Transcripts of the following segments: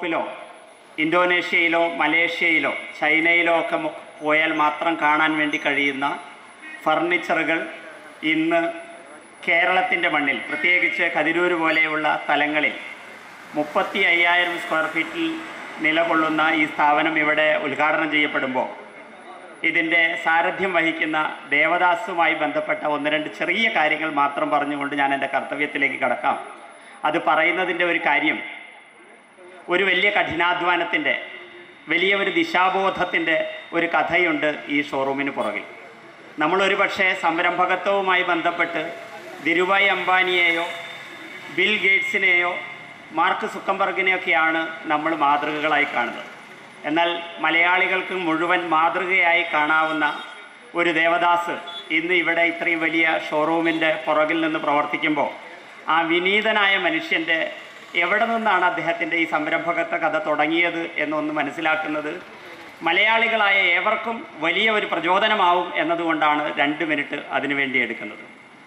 ബാങ്കോക്കിലോ ഇന്തോനേഷ്യയിലോ മലേഷ്യയിലോ ചൈനയിലോ ഒക്കെ മു- പോയാൽ മാത്രം കാണാൻ വേണ്ടി കഴിയുന്ന ഫർണിച്ചറുകൾ ഇന്ന് കേരളത്തിൻ്റെ മണ്ണിൽ പ്രത്യേകിച്ച് കതിരൂർ പോലെയുള്ള സ്ഥലങ്ങളിൽ മുപ്പത്തി അയ്യായിരം സ്ക്വയർ ഫീറ്റിൽ നിലകൊള്ളുന്ന ഈ സ്ഥാപനം ഇവിടെ ഉദ്ഘാടനം ചെയ്യപ്പെടുമ്പോൾ ഇതിൻ്റെ സാരഥ്യം വഹിക്കുന്ന ദേവദാസുമായി ബന്ധപ്പെട്ട ഒന്ന് രണ്ട് ചെറിയ കാര്യങ്ങൾ മാത്രം പറഞ്ഞുകൊണ്ട് ഞാൻ എൻ്റെ കർത്തവ്യത്തിലേക്ക് കടക്കാം അത് പറയുന്നതിൻ്റെ ഒരു കാര്യം ഒരു വലിയ കഠിനാധ്വാനത്തിൻ്റെ വലിയ ഒരു ദിശാബോധത്തിൻ്റെ ഒരു കഥയുണ്ട് ഈ ഷോറൂമിന് പുറകിൽ നമ്മളൊരു പക്ഷേ സംരംഭകത്വവുമായി ബന്ധപ്പെട്ട് ധിരുഭായ് അംബാനിയെയോ ബിൽ ഗേറ്റ്സിനെയോ മാർക്ക് സുക്കംബർഗിനെയൊക്കെയാണ് നമ്മൾ മാതൃകകളായി കാണുന്നത് എന്നാൽ മലയാളികൾക്ക് മുഴുവൻ മാതൃകയായി കാണാവുന്ന ഒരു ദേവദാസ് ഇന്ന് ഇവിടെ ഇത്രയും വലിയ ഷോറൂമിൻ്റെ പുറകിൽ നിന്ന് പ്രവർത്തിക്കുമ്പോൾ ആ വിനീതനായ മനുഷ്യൻ്റെ എവിടെ നിന്നാണ് അദ്ദേഹത്തിൻ്റെ ഈ സംരംഭകത്വ കഥ തുടങ്ങിയത് എന്നൊന്ന് മനസ്സിലാക്കുന്നത് മലയാളികളായ ഏവർക്കും വലിയ ഒരു പ്രചോദനമാവും എന്നതുകൊണ്ടാണ് രണ്ട് മിനിറ്റ് അതിനുവേണ്ടി എടുക്കുന്നത്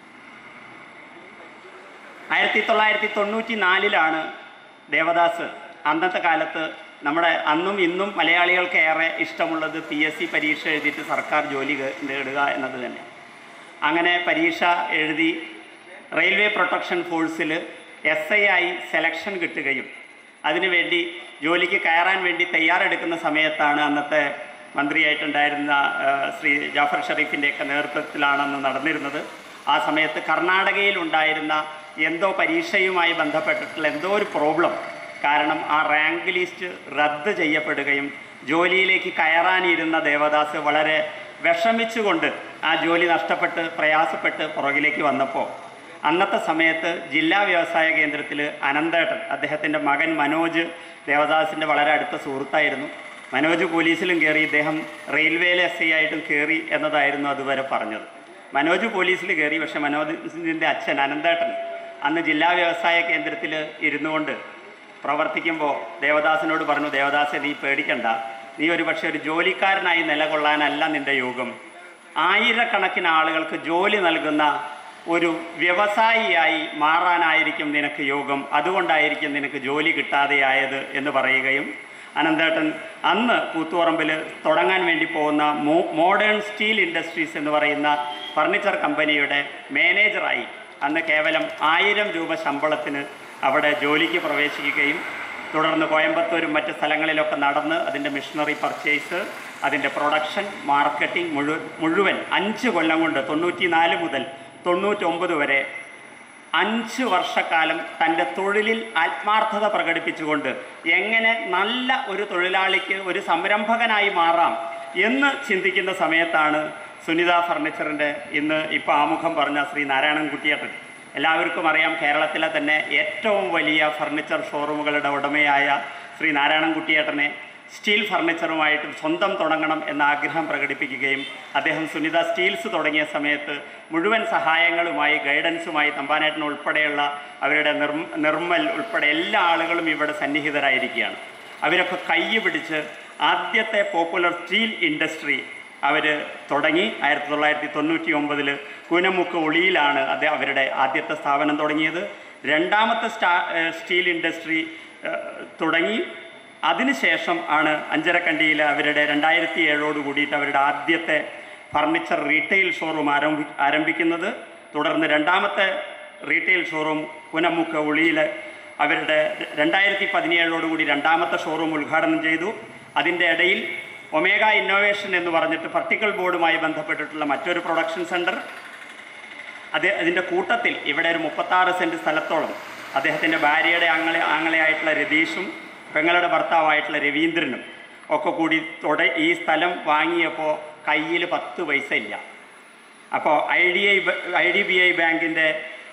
ആയിരത്തി തൊള്ളായിരത്തി തൊണ്ണൂറ്റി നാലിലാണ് ദേവദാസ് അന്നത്തെ കാലത്ത് നമ്മുടെ അന്നും ഇന്നും മലയാളികൾക്ക് ഏറെ ഇഷ്ടമുള്ളത് പി എസ് സി പരീക്ഷ എഴുതിയിട്ട് സർക്കാർ ജോലി കേ- നേടുക എന്നത് തന്നെ അങ്ങനെ പരീക്ഷ എഴുതി റെയിൽവേ പ്രൊട്ടക്ഷൻ ഫോഴ്സിൽ എസ് ഐ ആയി സെലക്ഷൻ കിട്ടുകയും അതിനുവേണ്ടി ജോലിക്ക് കയറാൻ വേണ്ടി തയ്യാറെടുക്കുന്ന സമയത്താണ് അന്നത്തെ മന്ത്രിയായിട്ടുണ്ടായിരുന്ന ആ, ശ്രീ ജാഫർ ഷെറീഫിൻ്റെയൊക്കെ നേതൃത്വത്തിലാണെന്ന് നടന്നിരുന്നത് ആ സമയത്ത് കർണാടകയിൽ ഉണ്ടായിരുന്ന എന്തോ പരീക്ഷയുമായി ബന്ധപ്പെട്ടിട്ടുള്ള എന്തോ ഒരു പ്രോബ്ലം കാരണം ആ റാങ്ക് ലിസ്റ്റ് റദ്ദ് ചെയ്യപ്പെടുകയും ജോലിയിലേക്ക് കയറാനിരുന്ന ദേവദാസ് വളരെ വിഷമിച്ചുകൊണ്ട് ആ ജോലി നഷ്ടപ്പെട്ട് പ്രയാസപ്പെട്ട് പുറകിലേക്ക് വന്നപ്പോൾ അന്നത്തെ സമയത്ത് ജില്ലാ വ്യവസായ കേന്ദ്രത്തിൽ അനന്തേട്ടൻ അദ്ദേഹത്തിൻ്റെ മകൻ മനോജ് ദേവദാസിൻ്റെ വളരെ അടുത്ത സുഹൃത്തായിരുന്നു മനോജ് പോലീസിലും കയറി ഇദ്ദേഹം റെയിൽവേയിൽ എസ് ഐ ആയിട്ടും കയറി എന്നതായിരുന്നു അതുവരെ പറഞ്ഞത് മനോജ് പോലീസിൽ കയറി പക്ഷേ മനോജിൻ്റെ അച്ഛൻ അനന്തേട്ടൻ അന്ന് ജില്ലാ വ്യവസായ കേന്ദ്രത്തിൽ ഇരുന്നു കൊണ്ട് പ്രവർത്തിക്കുമ്പോൾ ദേവദാസിനോട് പറഞ്ഞു ദേവദാസെ നീ പേടിക്കണ്ട നീ ഒരു പക്ഷേ ഒരു ജോലിക്കാരനായി നിലകൊള്ളാനല്ല നിൻ്റെ യോഗം ആയിരക്കണക്കിന് ആളുകൾക്ക് ജോലി നൽകുന്ന ഒരു വ്യവസായിയായി മാറാനായിരിക്കും നിനക്ക് യോഗം അതുകൊണ്ടായിരിക്കും നിനക്ക് ജോലി കിട്ടാതെയായത് എന്ന് പറയുകയും അനന്തേട്ടൻ അന്ന് കൂത്തുപറമ്പിൽ തുടങ്ങാൻ വേണ്ടി പോകുന്ന മോ മോഡേൺ സ്റ്റീൽ ഇൻഡസ്ട്രീസ് എന്ന് പറയുന്ന ഫർണിച്ചർ കമ്പനിയുടെ മാനേജറായി അന്ന് കേവലം ആയിരം രൂപ ശമ്പളത്തിന് അവിടെ ജോലിക്ക് പ്രവേശിക്കുകയും തുടർന്ന് കോയമ്പത്തൂരും മറ്റ് സ്ഥലങ്ങളിലൊക്കെ നടന്ന് അതിൻ്റെ മിഷനറി പർച്ചേസ് അതിൻ്റെ പ്രൊഡക്ഷൻ മാർക്കറ്റിംഗ് മുഴു മുഴുവൻ അഞ്ച് കൊല്ലം കൊണ്ട് തൊണ്ണൂറ്റി നാല് മുതൽ തൊണ്ണൂറ്റൊമ്പത് വരെ അഞ്ച് വർഷക്കാലം തൻ്റെ തൊഴിലിൽ ആത്മാർത്ഥത പ്രകടിപ്പിച്ചുകൊണ്ട് എങ്ങനെ നല്ല ഒരു തൊഴിലാളിക്ക് ഒരു സംരംഭകനായി മാറാം എന്ന് ചിന്തിക്കുന്ന സമയത്താണ് സുനിത ഫർണിച്ചറിൻ്റെ ഇന്ന് ഇപ്പോൾ ആമുഖം പറഞ്ഞ ശ്രീ നാരായണൻകുട്ടിയേട്ടൻ എല്ലാവർക്കും അറിയാം കേരളത്തിലെ തന്നെ ഏറ്റവും വലിയ ഫർണിച്ചർ ഷോറൂമുകളുടെ ഉടമയായ ശ്രീ നാരായണൻകുട്ടിയേട്ടനെ സ്റ്റീൽ ഫർണിച്ചറുമായിട്ട് സ്വന്തം തുടങ്ങണം എന്ന ആഗ്രഹം പ്രകടിപ്പിക്കുകയും അദ്ദേഹം സുനിത സ്റ്റീൽസ് തുടങ്ങിയ സമയത്ത് മുഴുവൻ സഹായങ്ങളുമായി ഗൈഡൻസുമായി തമ്പാനേട്ടൻ ഉൾപ്പെടെയുള്ള അവരുടെ നിർമ്മ നിർമ്മൽ ഉൾപ്പെടെ എല്ലാ ആളുകളും ഇവിടെ സന്നിഹിതരായിരിക്കുകയാണ് അവരൊക്കെ കൈ പിടിച്ച് ആദ്യത്തെ പോപ്പുലർ സ്റ്റീൽ ഇൻഡസ്ട്രി അവർ തുടങ്ങി ആയിരത്തി തൊള്ളായിരത്തി തൊണ്ണൂറ്റി ഒമ്പതിൽ കുനമുക്ക് ഒളിയിലാണ് അത് അവരുടെ ആദ്യത്തെ സ്ഥാപനം തുടങ്ങിയത് രണ്ടാമത്തെ സ്റ്റാ ഏഹ് സ്റ്റീൽ ഇൻഡസ്ട്രി ഏഹ് തുടങ്ങി അതിനുശേഷം ആണ് അഞ്ചരക്കണ്ടിയിൽ അവരുടെ രണ്ടായിരത്തി ഏഴോട് കൂടിയിട്ട് അവരുടെ ആദ്യത്തെ ഫർണിച്ചർ റീറ്റെയിൽ ഷോറൂം ആരംഭി ആരംഭിക്കുന്നത് തുടർന്ന് രണ്ടാമത്തെ റീറ്റെയിൽ ഷോറൂം പുനമുക്ക് ഉളിയിൽ അവരുടെ രണ്ടായിരത്തി പതിനേഴോടുകൂടി രണ്ടാമത്തെ ഷോറൂം ഉദ്ഘാടനം ചെയ്തു അതിൻ്റെ ഇടയിൽ ഒമേഗ ഇന്നോവേഷൻ എന്ന് പറഞ്ഞിട്ട് പർട്ടിക്കിൾ ബോർഡുമായി ബന്ധപ്പെട്ടിട്ടുള്ള മറ്റൊരു പ്രൊഡക്ഷൻ സെൻറ്റർ അത് അതിൻ്റെ കൂട്ടത്തിൽ ഇവിടെ ഒരു മുപ്പത്താറ് സെൻറ്റ് സ്ഥലത്തോളം അദ്ദേഹത്തിൻ്റെ ഭാര്യയുടെ ആങ്ങളെ ആങ്ങളെയായിട്ടുള്ള രതീഷും പെങ്ങളുടെ ഭർത്താവായിട്ടുള്ള രവീന്ദ്രനും ഒക്കെ കൂടി തുട ഈ സ്ഥലം വാങ്ങിയപ്പോൾ കയ്യിൽ പത്ത് പൈസ ഇല്ല അപ്പോൾ I D I I D B I ബാങ്കിൻ്റെ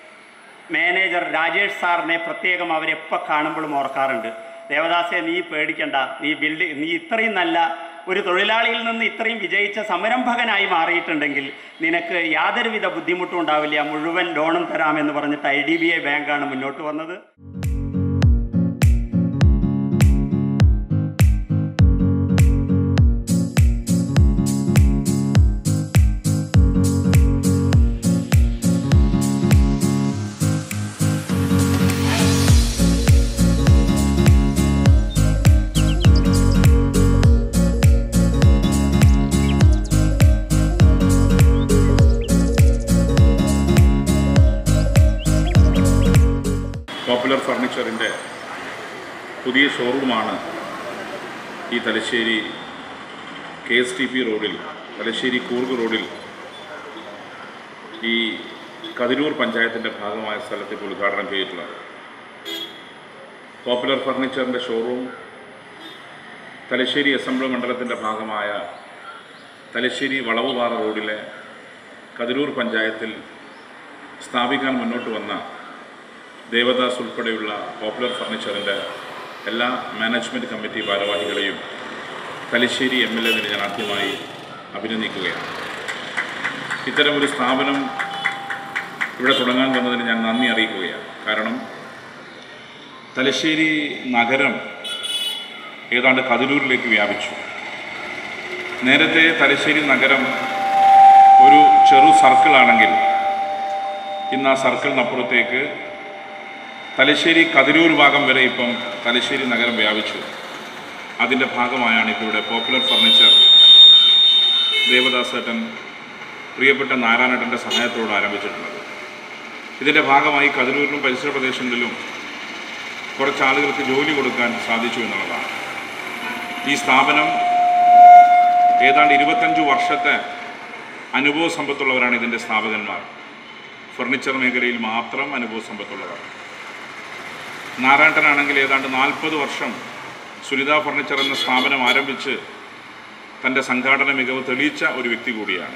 മാനേജർ രാജേഷ് സാറിനെ പ്രത്യേകം അവരെപ്പോൾ കാണുമ്പോഴും ഓർക്കാറുണ്ട് ദേവദാസെ നീ പേടിക്കണ്ട നീ ബിൽഡ് നീ ഇത്രയും നല്ല ഒരു തൊഴിലാളിയിൽ നിന്ന് ഇത്രയും വിജയിച്ച സംരംഭകനായി മാറിയിട്ടുണ്ടെങ്കിൽ നിനക്ക് യാതൊരുവിധ ബുദ്ധിമുട്ടും ഉണ്ടാവില്ല മുഴുവൻ ലോണും തരാമെന്ന് പറഞ്ഞിട്ട് ഐ ഡി ബി ഐ ബാങ്കാണ് മുന്നോട്ട് വന്നത് പോപ്പുലർ ഫർണിച്ചറിൻ്റെ പുതിയ ഷോറൂമാണ് ഈ Thalassery K S T P റോഡിൽ തലശ്ശേരി കൂർഗ് റോഡിൽ ഈ കതിരൂർ പഞ്ചായത്തിൻ്റെ ഭാഗമായ സ്ഥലത്ത് ഇപ്പോൾ ഉദ്ഘാടനം ചെയ്തിട്ടുള്ളത് പോപ്പുലർ ഫർണിച്ചറിൻ്റെ ഷോറൂം തലശ്ശേരി അസംബ്ലി മണ്ഡലത്തിൻ്റെ ഭാഗമായ തലശ്ശേരി വളവുപാറ റോഡിലെ കതിരൂർ പഞ്ചായത്തിൽ സ്ഥാപിക്കാൻ മുന്നോട്ട് വന്ന ദേവദാസ് ഉൾപ്പെടെയുള്ള പോപ്പുലർ ഫർണിച്ചറിൻ്റെ എല്ലാ മാനേജ്മെൻറ്റ് കമ്മിറ്റി ഭാരവാഹികളെയും തലശ്ശേരി എം എൽ എ ഞാൻ ആദ്യമായി അഭിനന്ദിക്കുകയാണ് ഇത്തരമൊരു സ്ഥാപനം ഇവിടെ തുടങ്ങാൻ വന്നതിന് ഞാൻ നന്ദി അറിയിക്കുകയാണ് കാരണം തലശ്ശേരി നഗരം ഏതാണ്ട് കതിരൂരിലേക്ക് വ്യാപിച്ചു നേരത്തെ തലശ്ശേരി നഗരം ഒരു ചെറു സർക്കിളാണെങ്കിൽ ഇന്ന് ആ സർക്കിളിനപ്പുറത്തേക്ക് തലശ്ശേരി കതിരൂർ ഭാഗം വരെ ഇപ്പം തലശ്ശേരി നഗരം വ്യാപിച്ചു അതിൻ്റെ ഭാഗമായാണ് ഇപ്പോൾ ഇവിടെ പോപ്പുലർ ഫർണിച്ചർ ദേവദാസേട്ടൻ പ്രിയപ്പെട്ട നാരായണേട്ടൻ്റെ സഹായത്തോട് ആരംഭിച്ചിട്ടുള്ളത് ഇതിൻ്റെ ഭാഗമായി കതിരൂരിലും പരിസര പ്രദേശങ്ങളിലും കുറച്ച് ആളുകൾക്ക് ജോലി കൊടുക്കാൻ സാധിച്ചു എന്നുള്ളതാണ് ഈ സ്ഥാപനം ഏതാണ്ട് ഇരുപത്തഞ്ച് വർഷത്തെ അനുഭവ സമ്പത്തുള്ളവരാണ് ഇതിൻ്റെ സ്ഥാപകന്മാർ ഫർണിച്ചർ മേഖലയിൽ മാത്രം അനുഭവ സമ്പത്തുള്ളവർ നാരായണനാണെങ്കിൽ ഏതാണ്ട് നാൽപ്പത് വർഷം സുനിത ഫർണിച്ചർ എന്ന സ്ഥാപനം ആരംഭിച്ച് തൻ്റെ സംഘാടന മികവ് തെളിയിച്ച ഒരു വ്യക്തി കൂടിയാണ്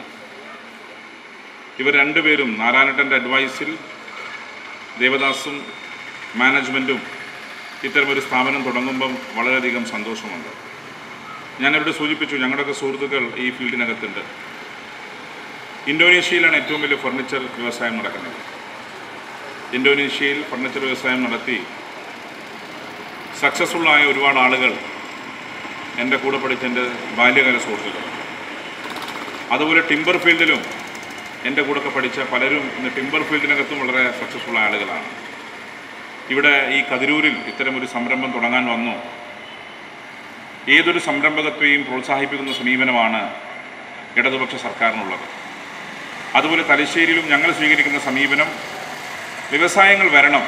ഇവർ രണ്ടുപേരും നാരായണൻ്റെ അഡ്വൈസിൽ ദേവദാസും മാനേജ്മെൻറ്റും ഇത്തരമൊരു സ്ഥാപനം തുടങ്ങുമ്പം വളരെയധികം സന്തോഷമുണ്ട് ഞാനവരോട് സൂചിപ്പിച്ചു ഞങ്ങളുടെയൊക്കെ സുഹൃത്തുക്കൾ ഈ ഫീൽഡിനകത്തുണ്ട് ഇന്തോനേഷ്യയിലാണ് ഏറ്റവും വലിയ ഫർണിച്ചർ വ്യവസായം നടക്കുന്നത് ഇന്തോനേഷ്യയിൽ ഫർണിച്ചർ വ്യവസായം നടത്തി സക്സസ്ഫുള്ളായ ഒരുപാട് ആളുകൾ എൻ്റെ കൂടെ പഠിച്ച എൻ്റെ ബാല്യകാല സുഹൃത്തുക്കൾ അതുപോലെ ടിമ്പർ ഫീൽഡിലും എൻ്റെ കൂടെയൊക്കെ പഠിച്ച പലരും ഇന്ന് ടിമ്പർ ഫീൽഡിനകത്തും വളരെ സക്സസ്ഫുൾ ആളുകളാണ് ഇവിടെ ഈ കതിരൂരിൽ ഇത്തരമൊരു സംരംഭം തുടങ്ങാൻ വന്നു ഏതൊരു സംരംഭകത്തെയും പ്രോത്സാഹിപ്പിക്കുന്ന സമീപനമാണ് ഇടതുപക്ഷ സർക്കാരിനുള്ളത് അതുപോലെ തലശ്ശേരിയിലും ഞങ്ങൾ സ്വീകരിക്കുന്ന സമീപനം വ്യവസായങ്ങൾ വരണം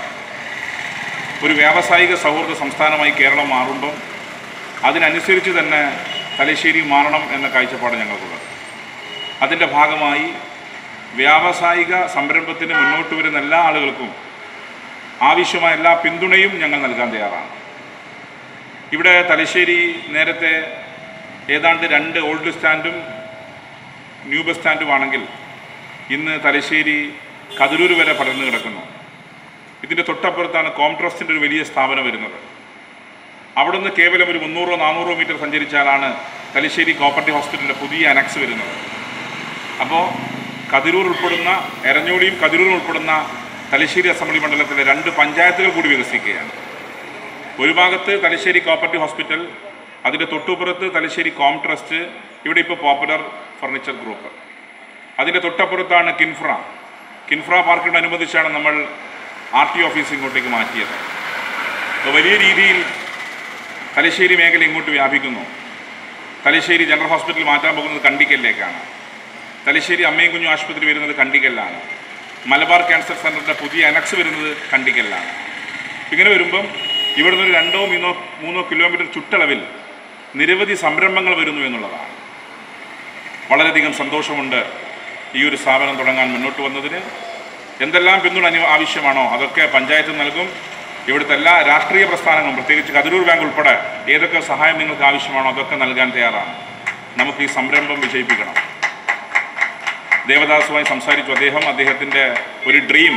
ഒരു വ്യാവസായിക സൗഹൃദ സംസ്ഥാനമായി കേരളം മാറുമ്പം അതിനനുസരിച്ച് തന്നെ തലശ്ശേരി മാറണം എന്ന കാഴ്ചപ്പാട് ഞങ്ങൾക്കുള്ളത് അതിൻ്റെ ഭാഗമായി വ്യാവസായിക സംരംഭത്തിന് മുന്നോട്ട് വരുന്ന എല്ലാ ആളുകൾക്കും ആവശ്യമായ എല്ലാ പിന്തുണയും ഞങ്ങൾ നൽകാൻ തയ്യാറാണ് ഇവിടെ തലശ്ശേരി നേരത്തെ ഏതാണ്ട് രണ്ട് ഓൾഡ് സ്റ്റാൻഡും ന്യൂ ബസ് സ്റ്റാൻഡുമാണെങ്കിൽ ഇന്ന് തലശ്ശേരി കതിരൂർ വരെ പടർന്നു കിടക്കുന്നു ഇതിൻ്റെ തൊട്ടപ്പുറത്താണ് കോംട്രസ്റ്റിൻ്റെ ഒരു വലിയ സ്ഥാപനം വരുന്നത് അവിടുന്ന് കേവലം ഒരു മുന്നൂറോ നാനൂറോ മീറ്റർ സഞ്ചരിച്ചാലാണ് തലശ്ശേരി കോപ്പറേറ്റീവ് ഹോസ്പിറ്റലിൻ്റെ പുതിയ അനക്സ് വരുന്നത് അപ്പോൾ കതിരൂർ ഉൾപ്പെടുന്ന എരഞ്ഞോളിയും കതിരൂരും ഉൾപ്പെടുന്ന തലശ്ശേരി അസംബ്ലി മണ്ഡലത്തിലെ രണ്ട് പഞ്ചായത്തുകൾ കൂടി വികസിക്കുകയാണ് ഒരു ഭാഗത്ത് തലശ്ശേരി കോപ്പറേറ്റീവ് ഹോസ്പിറ്റൽ അതിൻ്റെ തൊട്ടുപുറത്ത് തലശ്ശേരി കോം ട്രസ്റ്റ് ഇവിടെ ഇപ്പോൾ പോപ്പുലർ ഫർണിച്ചർ ഗ്രൂപ്പ് അതിൻ്റെ തൊട്ടപ്പുറത്താണ് കിൻഫ്ര കിൻഫ്ര പാർക്കിനോടനുബന്ധിച്ചാണ് നമ്മൾ ആർ ടി ഓഫീസ് ഇങ്ങോട്ടേക്ക് മാറ്റിയത് അപ്പോൾ വലിയ രീതിയിൽ തലശ്ശേരി മേഖല ഇങ്ങോട്ട് വ്യാപിക്കുന്നു തലശ്ശേരി ജനറൽ ഹോസ്പിറ്റൽ മാറ്റാൻ പോകുന്നത് കണ്ടിക്കലിലേക്കാണ് തലശ്ശേരി അമ്മയും കുഞ്ഞും ആശുപത്രി വരുന്നത് കണ്ടിക്കലിലാണ് മലബാർ ക്യാൻസർ സെൻ്ററിൻ്റെ പുതിയ അനക്സ് വരുന്നത് കണ്ടിക്കലിലാണ് ഇങ്ങനെ വരുമ്പം ഇവിടുന്ന് ഒരു രണ്ടോ മൂന്നോ മൂന്നോ കിലോമീറ്റർ ചുറ്റളവിൽ നിരവധി സംരംഭങ്ങൾ വരുന്നു എന്നുള്ളതാണ് വളരെയധികം സന്തോഷമുണ്ട് ഈ ഒരു സ്ഥാപനം തുടങ്ങാൻ മുന്നോട്ട് വന്നതിന് എന്തെല്ലാം പിന്തുണ അനു- ആവശ്യമാണോ അതൊക്കെ പഞ്ചായത്ത് നൽകും ഇവിടുത്തെ എല്ലാ രാഷ്ട്രീയ പ്രസ്ഥാനങ്ങളും പ്രത്യേകിച്ച് കതിരൂർ ബാങ്ക് ഉൾപ്പെടെ ഏതൊക്കെ സഹായം നിങ്ങൾക്ക് ആവശ്യമാണോ അതൊക്കെ നൽകാൻ തയ്യാറാണ് നമുക്ക് ഈ സംരംഭം വിജയിപ്പിക്കണം ദേവദാസുമായി സംസാരിച്ചു അദ്ദേഹം അദ്ദേഹത്തിൻ്റെ ഒരു ഡ്രീം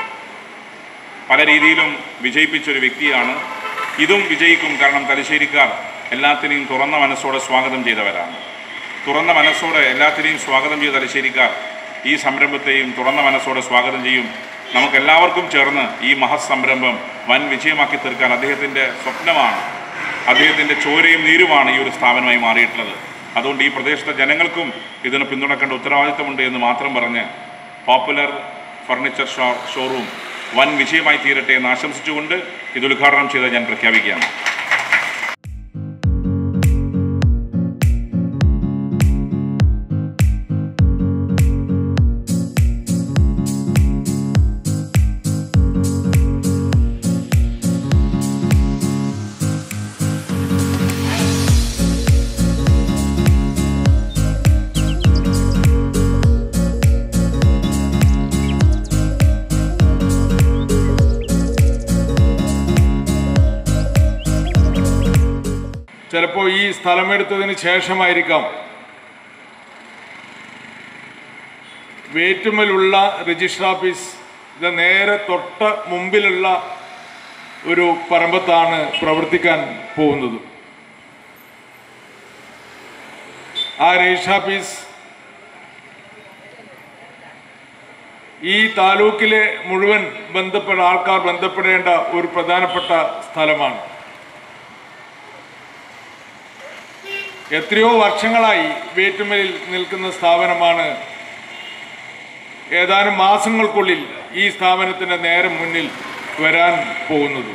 പല രീതിയിലും വിജയിപ്പിച്ച ഒരു വ്യക്തിയാണ് ഇതും വിജയിക്കും കാരണം തലശ്ശേരിക്കാർ എല്ലാത്തിനെയും തുറന്ന മനസ്സോടെ സ്വാഗതം ചെയ്തവരാണ് തുറന്ന മനസ്സോടെ എല്ലാത്തിനെയും സ്വാഗതം ചെയ്ത തലശ്ശേരിക്കാർ ഈ സംരംഭത്തെയും തുറന്ന മനസ്സോടെ സ്വാഗതം ചെയ്യും നമുക്കെല്ലാവർക്കും ചേർന്ന് ഈ മഹത് സംരംഭം വൻ വിജയമാക്കി തീർക്കാൻ അദ്ദേഹത്തിൻ്റെ സ്വപ്നമാണ് അദ്ദേഹത്തിൻ്റെ ചോരയും നീരുമാണ് ഈ ഒരു സ്ഥാപനമായി മാറിയിട്ടുള്ളത് അതുകൊണ്ട് ഈ പ്രദേശത്തെ ജനങ്ങൾക്കും ഇതിന് പിന്തുണക്കേണ്ട ഉത്തരവാദിത്തമുണ്ട് എന്ന് മാത്രം പറഞ്ഞ് പോപ്പുലർ ഫർണിച്ചർ ഷോ ഷോറൂം വൻ വിജയമായി തീരട്ടെ എന്ന് ആശംസിച്ചുകൊണ്ട് ഇത് ഉദ്ഘാടനം ചെയ്ത് ഞാൻ പ്രഖ്യാപിക്കുകയാണ് ഈ സ്ഥലമെടുത്തതിന് ശേഷമായിരിക്കാം വേറ്റുമലുള്ള രജിസ്റ്റർ ഓഫീസ് ഇത് നേരെ തൊട്ട മുമ്പിലുള്ള ഒരു പറമ്പത്താണ് പ്രവർത്തിക്കാൻ പോകുന്നത് ആ രജിസ്റ്റർ ഓഫീസ് ഈ താലൂക്കിലെ മുഴുവൻ ബന്ധപ്പെട്ട ആൾക്കാർ ബന്ധപ്പെടേണ്ട ഒരു പ്രധാനപ്പെട്ട സ്ഥലമാണ് എത്രയോ വർഷങ്ങളായി വേറ്റുമലിൽ നിൽക്കുന്ന സ്ഥാപനമാണ് ഏതാനും മാസങ്ങൾക്കുള്ളിൽ ഈ സ്ഥാപനത്തിന്റെ നേരെ മുന്നിൽ വരാൻ പോകുന്നത്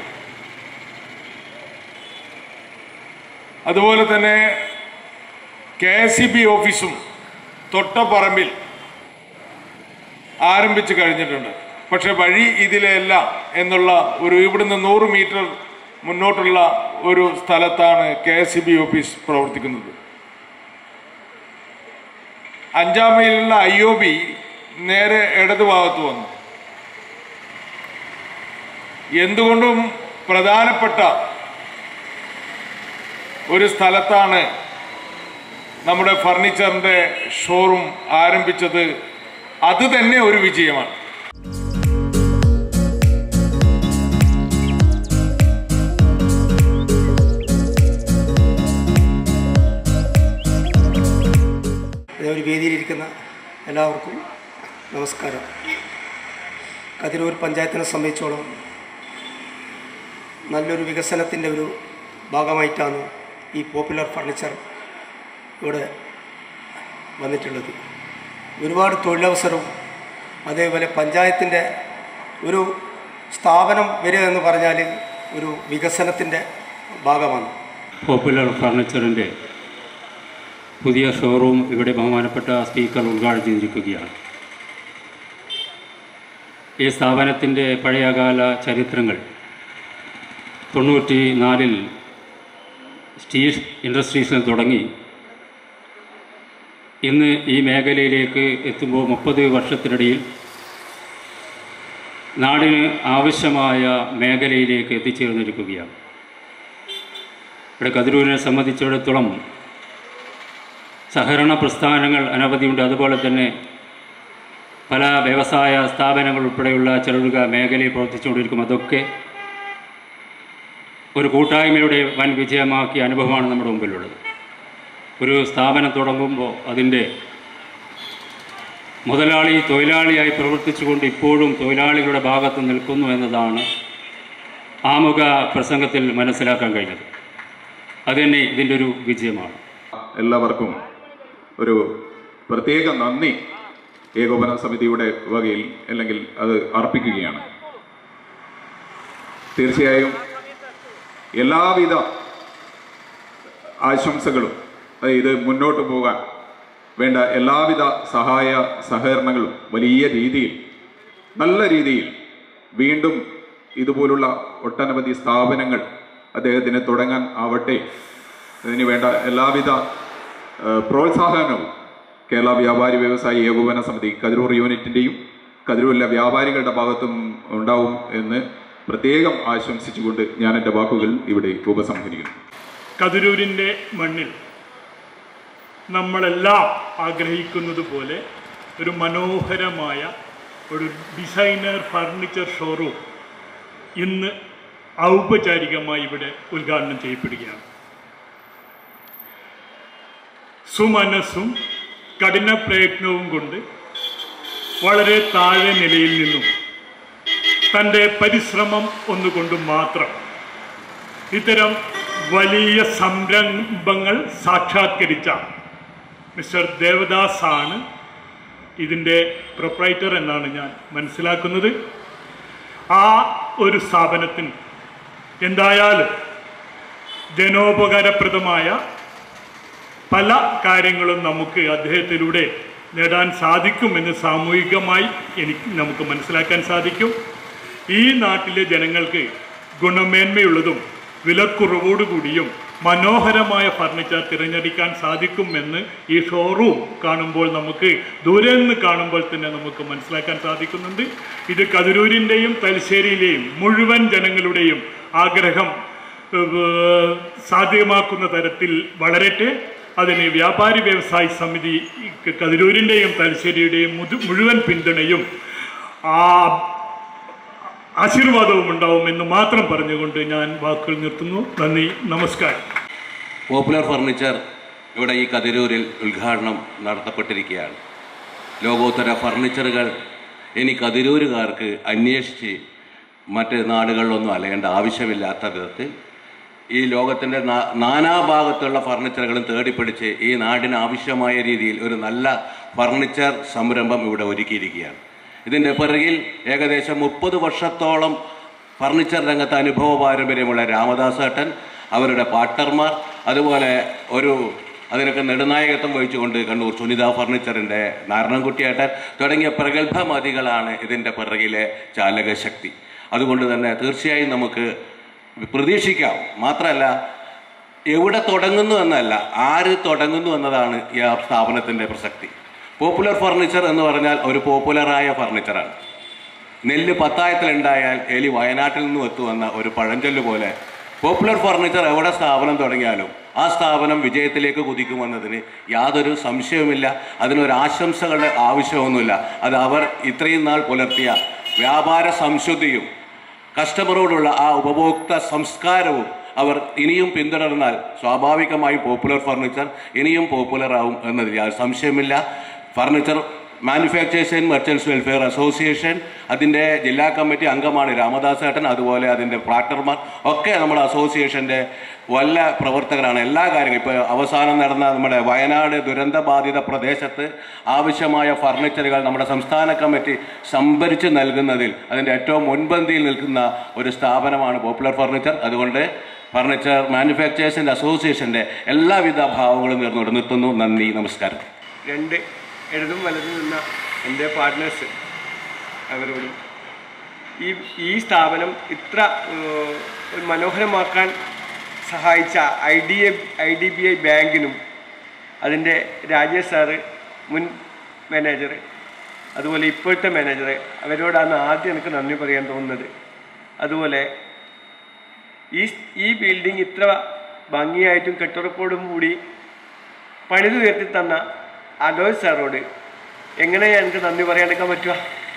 അതുപോലെ തന്നെ കെ എസ് ബി ഓഫീസും തൊട്ടപ്പറമ്പിൽ ആരംഭിച്ചു കഴിഞ്ഞിട്ടുണ്ട് പക്ഷെ വഴി ഇതിലല്ല എന്നുള്ള ഒരു ഇവിടുന്ന് നൂറ് മീറ്റർ മുന്നോട്ടുള്ള ഒരു സ്ഥലത്താണ് കെ എസ് ബി ഓഫീസ് പ്രവർത്തിക്കുന്നത് അഞ്ചാം മൈലിലുള്ള ഐ ഒ ബി നേരെ ഇടതുഭാഗത്ത് വന്നു എന്തുകൊണ്ടും പ്രധാനപ്പെട്ട ഒരു സ്ഥലത്താണ് നമ്മുടെ ഫർണിച്ചറിൻ്റെ ഷോറൂം ആരംഭിച്ചത് അത് തന്നെ ഒരു വിജയമാണ് അതേ ഒരു വേദിയിലിരിക്കുന്ന എല്ലാവർക്കും നമസ്കാരം കതിരൂർ പഞ്ചായത്തിനെ സംബന്ധിച്ചോളം നല്ലൊരു വികസനത്തിൻ്റെ ഒരു ഭാഗമായിട്ടാണ് ഈ പോപ്പുലർ ഫർണിച്ചർ ഇവിടെ വന്നിട്ടുള്ളത് ഒരുപാട് തൊഴിലവസരവും അതേപോലെ പഞ്ചായത്തിൻ്റെ ഒരു സ്ഥാപനം വരിക എന്ന് പറഞ്ഞാൽ ഒരു വികസനത്തിൻ്റെ ഭാഗമാണ് പോപ്പുലർ ഫർണിച്ചറിൻ്റെ പുതിയ ഷോറൂം ഇവിടെ ബഹുമാനപ്പെട്ട സ്പീക്കർ ഉദ്ഘാടനം ചെയ്തിരിക്കുകയാണ് ഈ സ്ഥാപനത്തിൻ്റെ പഴയകാല ചരിത്രങ്ങൾ തൊണ്ണൂറ്റി നാലിൽ സ്റ്റീൽ ഇൻഡസ്ട്രീസിൽ തുടങ്ങി ഇന്ന് ഈ മേഖലയിലേക്ക് എത്തുമ്പോൾ മുപ്പത് വർഷത്തിനിടയിൽ നാടിന് ആവശ്യമായ മേഖലയിലേക്ക് എത്തിച്ചേർന്നിരിക്കുകയാണ് ഇവിടെ കതിരൂരിനെ സംബന്ധിച്ചിടത്തോളം സഹകരണ പ്രസ്ഥാനങ്ങൾ അനവധിയുണ്ട് അതുപോലെ തന്നെ പല വ്യവസായ സ്ഥാപനങ്ങൾ ഉൾപ്പെടെയുള്ള ചെറുകിട മേഖലയിൽ പ്രവർത്തിച്ചുകൊണ്ടിരിക്കും അതൊക്കെ ഒരു കൂട്ടായ്മയുടെ വൻ വിജയമാക്കിയ അനുഭവമാണ് നമ്മുടെ മുമ്പിലുള്ളത് ഒരു സ്ഥാപനം തുടങ്ങുമ്പോൾ അതിൻ്റെ മുതലാളി തൊഴിലാളിയായി പ്രവർത്തിച്ചുകൊണ്ട് ഇപ്പോഴും തൊഴിലാളികളുടെ ഭാഗത്ത് നിൽക്കുന്നു എന്നതാണ് ആമുഖ പ്രസംഗത്തിൽ മനസ്സിലാക്കാൻ കഴിഞ്ഞത് അതുതന്നെ ഇതിൻ്റെ ഒരു വിജയമാണ് എല്ലാവർക്കും ഒരു പ്രത്യേക നന്ദി ഏകോപന സമിതിയുടെ വകയിൽ അല്ലെങ്കിൽ അത് അർപ്പിക്കുകയാണ് തീർച്ചയായും എല്ലാവിധ ആശംസകളും അത് ഇത് മുന്നോട്ട് പോകാൻ വേണ്ട എല്ലാവിധ സഹായ സഹകരണങ്ങളും വലിയ രീതിയിൽ നല്ല രീതിയിൽ വീണ്ടും ഇതുപോലുള്ള ഒട്ടനവധി സ്ഥാപനങ്ങൾ അദ്ദേഹത്തിന് തുടങ്ങാൻ ആവട്ടെ ഇതിന് വേണ്ട എല്ലാവിധ ഏഹ്, പ്രോത്സാഹനവും കേരള വ്യാപാരി വ്യവസായി ഏകോപന സമിതി കതിരൂർ യൂണിറ്റിൻ്റെയും കതിരൂരിലെ വ്യാപാരികളുടെ ഭാഗത്തും ഉണ്ടാവും എന്ന് പ്രത്യേകം ആശംസിച്ചുകൊണ്ട് ഞാൻ എൻ്റെ വാക്കുകൾ ഇവിടെ ഉപസംഹരിക്കുന്നു കതിരൂരിൻ്റെ മണ്ണിൽ നമ്മളെല്ലാം ആഗ്രഹിക്കുന്നത് പോലെ ഒരു മനോഹരമായ ഒരു ഡിസൈനർ ഫർണിച്ചർ ഷോറൂം ഇന്ന് ഔപചാരികമായി ഇവിടെ ഉദ്ഘാടനം ചെയ്യപ്പെടുകയാണ് സുമനസ്സും കഠിന പ്രയത്നവും കൊണ്ട് വളരെ താഴെ നിലയിൽ നിന്നും തൻ്റെ പരിശ്രമം ഒന്നുകൊണ്ട് മാത്രം ഇത്തരം വലിയ സംരംഭങ്ങൾ സാക്ഷാത്കരിച്ച മിസ്റ്റർ ദേവദാസ് ആണ് ഇതിൻ്റെ പ്രൊപ്പറൈറ്റർ എന്നാണ് ഞാൻ മനസ്സിലാക്കുന്നത് ആ ഒരു സ്ഥാപനത്തിന് എന്തായാലും ജനോപകാരപ്രദമായ പല കാര്യങ്ങളും നമുക്ക് അദ്ദേഹത്തിലൂടെ നേടാൻ സാധിക്കുമെന്ന് സാമൂഹികമായി എനിക്ക് നമുക്ക് മനസ്സിലാക്കാൻ സാധിക്കും ഈ നാട്ടിലെ ജനങ്ങൾക്ക് ഗുണമേന്മയുള്ളതും വിലക്കുറവോടുകൂടിയും മനോഹരമായ ഫർണിച്ചർ തിരഞ്ഞെടുക്കാൻ സാധിക്കുമെന്ന് ഈ ഷോറൂം കാണുമ്പോൾ നമുക്ക് ദൂരെ നിന്ന് കാണുമ്പോൾ തന്നെ നമുക്ക് മനസ്സിലാക്കാൻ സാധിക്കുന്നുണ്ട് ഇത് കതിരൂരിൻ്റെയും തലശ്ശേരിയിലെയും മുഴുവൻ ജനങ്ങളുടെയും ആഗ്രഹം ഏഹ്, സാധ്യമാക്കുന്ന തരത്തിൽ വളരട്ടെ അതിന് വ്യാപാരി വ്യവസായി സമിതി ക- കതിരൂരിൻ്റെയും തലശ്ശേരിയുടെയും മുതു- മുഴുവൻ പിന്തുണയും ആ ആശീർവാദവും ഉണ്ടാവുമെന്ന് മാത്രം പറഞ്ഞുകൊണ്ട് ഞാൻ വാക്കുകൾ നിർത്തുന്നു നന്ദി നമസ്കാരം പോപ്പുലർ ഫർണിച്ചർ ഇവിടെ ഈ കതിരൂരിൽ ഉദ്ഘാടനം നടത്തപ്പെട്ടിരിക്കുകയാണ് ലോകോത്തര ഫർണിച്ചറുകൾ ഇനി കതിരൂരുകാർക്ക് അന്വേഷിച്ച് മറ്റ് നാടുകളിലൊന്നും അലയേണ്ട ആവശ്യമില്ലാത്ത വിധത്തിൽ ഈ ലോകത്തിൻ്റെ നാ- നാനാഭാഗത്തുള്ള ഫർണിച്ചറുകളും തേടിപ്പിടിച്ച് ഈ നാടിന് ആവശ്യമായ രീതിയിൽ ഒരു നല്ല ഫർണിച്ചർ സംരംഭം ഇവിടെ ഒരുക്കിയിരിക്കുകയാണ് ഇതിൻ്റെ പിറകിൽ ഏകദേശം മുപ്പത് വർഷത്തോളം ഫർണിച്ചർ രംഗത്ത് അനുഭവ പാരമ്പര്യമുള്ള രാമദാസേട്ടൻ അവരുടെ പാർട്ട്ണർമാർ അതുപോലെ ഒരു അതിനൊക്കെ നെടുനായകത്വം വഹിച്ചുകൊണ്ട് കണ്ണൂർ സുനിത ഫർണിച്ചറിൻ്റെ നാരായണൻകുട്ടിയേട്ടൻ തുടങ്ങിയ പ്രഗത്ഭമതികളാണ് ഇതിൻ്റെ പിറകിലെ ചാലകശക്തി അതുകൊണ്ട് തന്നെ തീർച്ചയായും നമുക്ക് പ്രതീക്ഷിക്കാം മാത്രമല്ല എവിടെ തുടങ്ങുന്നു എന്നല്ല ആര് തുടങ്ങുന്നു എന്നതാണ് ഈ ആ സ്ഥാപനത്തിൻ്റെ പ്രസക്തി പോപ്പുലർ ഫർണിച്ചർ എന്ന് പറഞ്ഞാൽ ഒരു പോപ്പുലറായ ഫർണിച്ചറാണ് നെല്ല് പത്തായത്തിലുണ്ടായാൽ എലി വയനാട്ടിൽ നിന്നും എത്തുമെന്ന ഒരു പഴഞ്ചൊല്ല് പോലെ പോപ്പുലർ ഫർണിച്ചർ എവിടെ സ്ഥാപനം തുടങ്ങിയാലും ആ സ്ഥാപനം വിജയത്തിലേക്ക് കുതിക്കുമെന്നതിന് യാതൊരു സംശയവുമില്ല അതിനൊരു ആശംസകളുടെ ആവശ്യമൊന്നുമില്ല അത് അവർ ഇത്രയും നാൾ പുലർത്തിയ വ്യാപാര സംശുദ്ധിയും കസ്റ്റമറോടുള്ള ആ ഉപഭോക്തൃ സംസ്കാരവും അവർ ഇനിയും പിന്തുടർന്നാൽ സ്വാഭാവികമായും പോപ്പുലർ ഫർണിച്ചർ ഇനിയും പോപ്പുലർ ആവും എന്നതിൽ യാതൊരു സംശയമില്ല furniture manufacturers and merchants welfare association അതിൻ്റെ ജില്ലാ കമ്മിറ്റി അംഗമാണ് രാമദാസ് ഏട്ടൻ അതുപോലെ അതിൻ്റെ പാർട്ട്ണർമാർ ഒക്കെ നമ്മുടെ അസോസിയേഷൻ്റെ വല്ല പ്രവർത്തകരാണ് എല്ലാ കാര്യങ്ങളും ഇപ്പോൾ അവസാനം നടന്ന നമ്മുടെ വയനാട് ദുരന്തബാധിത പ്രദേശത്ത് ആവശ്യമായ ഫർണിച്ചറുകൾ നമ്മുടെ സംസ്ഥാന കമ്മിറ്റി സംഭരിച്ച് നൽകുന്നതിൽ അതിൻ്റെ ഏറ്റവും മുൻപന്തിയിൽ നിൽക്കുന്ന ഒരു സ്ഥാപനമാണ് പോപ്പുലർ ഫർണിച്ചർ അതുകൊണ്ട് ഫർണിച്ചർ മാനുഫാക്ചേഴ്സിൻ്റെ അസോസിയേഷൻ്റെ എല്ലാവിധ ഭാവങ്ങളും നേർന്നുകൊണ്ട് നിർത്തുന്നു നന്ദി നമസ്കാരം രണ്ട് ഇടതും വലതും നിന്ന എൻ്റെ പാർട്ട്നേഴ്സ് അവരോടും ഈ ഈ സ്ഥാപനം ഇത്ര ഏഹ്, ഒരു മനോഹരമാക്കാൻ സഹായിച്ച I D A I D B I ബാങ്കിനും അതിൻ്റെ രാജേഷ് സാറ് മുൻ മാനേജർ അതുപോലെ ഇപ്പോഴത്തെ മാനേജർ അവരോടാണ് ആദ്യം എനിക്ക് നന്ദി പറയാൻ തോന്നുന്നത് അതുപോലെ ഈ ഈ ബിൽഡിംഗ് ഇത്ര ഭംഗിയായിട്ടും കെട്ടുറപ്പോടും കൂടി പണിത് ഉയർത്തി തന്ന അലോയ് സാറോട് എങ്ങനെയാ എനിക്ക് നന്ദി പറയാണ്ടിരിക്കാൻ പറ്റുക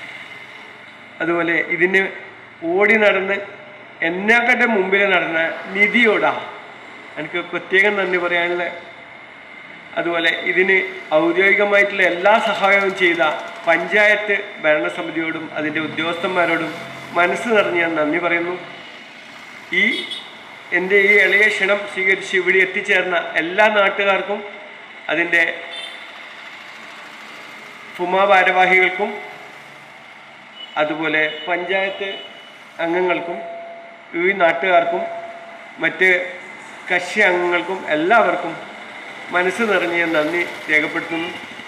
അതുപോലെ ഇതിന് ഓടി നടന്ന് എന്നെക്കാട്ടെ മുമ്പിൽ നടന്ന നിധിയോടാ എനിക്ക് പ്രത്യേകം നന്ദി പറയാനുള്ള അതുപോലെ ഇതിന് ഔദ്യോഗികമായിട്ടുള്ള എല്ലാ സഹായവും ചെയ്ത പഞ്ചായത്ത് ഭരണസമിതിയോടും അതിൻ്റെ ഉദ്യോഗസ്ഥന്മാരോടും മനസ്സ് നിറഞ്ഞ് ഞാൻ നന്ദി പറയുന്നു ഈ എൻ്റെ ഈ എളിയ ക്ഷണം സ്വീകരിച്ച് ഇവിടെ എത്തിച്ചേർന്ന എല്ലാ നാട്ടുകാർക്കും അതിൻ്റെ ഫുമ ഭാരവാഹികൾക്കും അതുപോലെ പഞ്ചായത്ത് അംഗങ്ങൾക്കും ഈ നാട്ടുകാർക്കും മറ്റ് കക്ഷി അംഗങ്ങൾക്കും എല്ലാവർക്കും മനസ്സ് നിറഞ്ഞ് ഞാൻ നന്ദി രേഖപ്പെടുത്തുന്നു